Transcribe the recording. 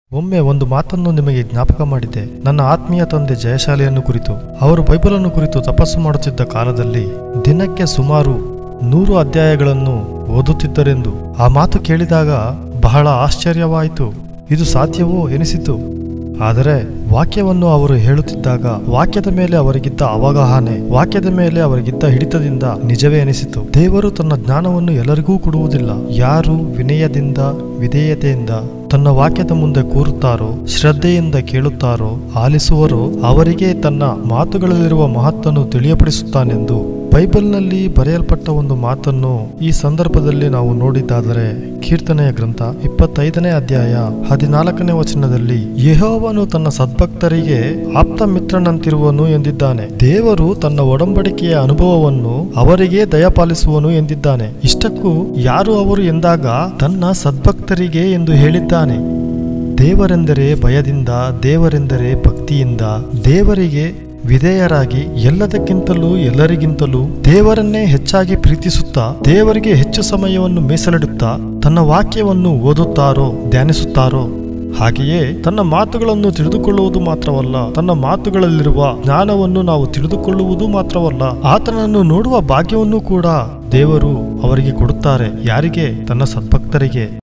ಒಮ್ಮೆ ಒಂದು ಮಾತನ್ನು ನಿಮಗೆ ಜ್ಞಾಪಕ ಮಾಡಿದೆ ನನ್ನ ಆತ್ಮೀಯ ತಂದೆ ಜಯಶಾಲಿಯನ್ನು ಕುರಿತು ಅವರು ಬೈಬಲನ್ನು ಕುರಿತು ತಪಸ್ಸು ಮಾಡುತ್ತಿದ್ದ ಕಾಲದಲ್ಲಿ ದಿನಕ್ಕೆ ಸುಮಾರು ನೂರು ಅಧ್ಯಾಯಗಳನ್ನು ಓದುತ್ತಿದ್ದರೆಂದು ಆ ಮಾತು ಕೇಳಿದಾಗ ಬಹಳ ಆಶ್ಚರ್ಯವಾಯಿತು ಇದು ಸಾಧ್ಯವೋ ಎನಿಸಿತು ಆದರೆ ವಾಕ್ಯವನ್ನು ಅವರು ಹೇಳುತ್ತಿದ್ದಾಗ ವಾಕ್ಯದ ಮೇಲೆ ಅವರಿಗಿದ್ದ ಅವಗಾಹನೆ ವಾಕ್ಯದ ಮೇಲೆ ಅವರಿಗಿದ್ದ ಹಿಡಿತದಿಂದ ನಿಜವೇ ಎನಿಸಿತು ದೇವರು ತನ್ನ ಜ್ಞಾನವನ್ನು ಎಲ್ಲರಿಗೂ ಕೊಡುವುದಿಲ್ಲ ಯಾರು ವಿನಯದಿಂದ ವಿಧೇಯತೆಯಿಂದ ತನ್ನ ವಾಕ್ಯದ ಮುಂದೆ ಕೂರುತ್ತಾರೋ ಶ್ರದ್ಧೆಯಿಂದ ಕೇಳುತ್ತಾರೋ ಆಲಿಸುವರೋ ಅವರಿಗೆ ತನ್ನ ಮಾತುಗಳಲ್ಲಿರುವ ಮಹತ್ತನ್ನು ತಿಳಿಯಪಡಿಸುತ್ತಾನೆಂದು ಬೈಬಲ್ನಲ್ಲಿ ಬರೆಯಲ್ಪಟ್ಟ ಒಂದು ಮಾತನ್ನು ಈ ಸಂದರ್ಭದಲ್ಲಿ ನಾವು ನೋಡಿದ್ದಾದರೆ ಕೀರ್ತನೆಯ ಗ್ರಂಥ ಇಪ್ಪತ್ತೈದನೇ ಅಧ್ಯಾಯ ಹದಿನಾಲ್ಕನೇ ವಚನದಲ್ಲಿ ಯೆಹೋವನು ತನ್ನ ಸದ್ಭಕ್ತರಿಗೆ ಆಪ್ತ ಮಿತ್ರನಂತಿರುವನು ಎಂದಿದ್ದಾನೆ ದೇವರು ತನ್ನ ಒಡಂಬಡಿಕೆಯ ಅನುಭವವನ್ನು ಅವರಿಗೆ ದಯಪಾಲಿಸುವನು ಎಂದಿದ್ದಾನೆ ಇಷ್ಟಕ್ಕೂ ಯಾರು ಅವರು ಎಂದಾಗ ತನ್ನ ಸದ್ಭಕ್ತರಿಗೆ ಎಂದು ಹೇಳಿದ್ದಾನೆ ದೇವರೆಂದರೆ ಭಯದಿಂದ ದೇವರೆಂದರೆ ಭಕ್ತಿಯಿಂದ ದೇವರಿಗೆ ವಿಧೇಯರಾಗಿ ಎಲ್ಲದಕ್ಕಿಂತಲೂ ಎಲ್ಲರಿಗಿಂತಲೂ ದೇವರನ್ನೇ ಹೆಚ್ಚಾಗಿ ಪ್ರೀತಿಸುತ್ತಾ ದೇವರಿಗೆ ಹೆಚ್ಚು ಸಮಯವನ್ನು ಮೀಸಲಿಡುತ್ತಾ ತನ್ನ ವಾಕ್ಯವನ್ನು ಓದುತ್ತಾರೋ ಧ್ಯಾನಿಸುತ್ತಾರೋ ಹಾಗೆಯೇ ತನ್ನ ಮಾತುಗಳನ್ನು ತಿಳಿದುಕೊಳ್ಳುವುದು ಮಾತ್ರವಲ್ಲ ತನ್ನ ಮಾತುಗಳಲ್ಲಿರುವ ಜ್ಞಾನವನ್ನು ನಾವು ತಿಳಿದುಕೊಳ್ಳುವುದು ಮಾತ್ರವಲ್ಲ ಆತನನ್ನು ನೋಡುವ ಭಾಗ್ಯವನ್ನು ಕೂಡ ದೇವರು ಅವರಿಗೆ ಕೊಡುತ್ತಾರೆ ಯಾರಿಗೆ ತನ್ನ ಸದ್ಭಕ್ತರಿಗೆ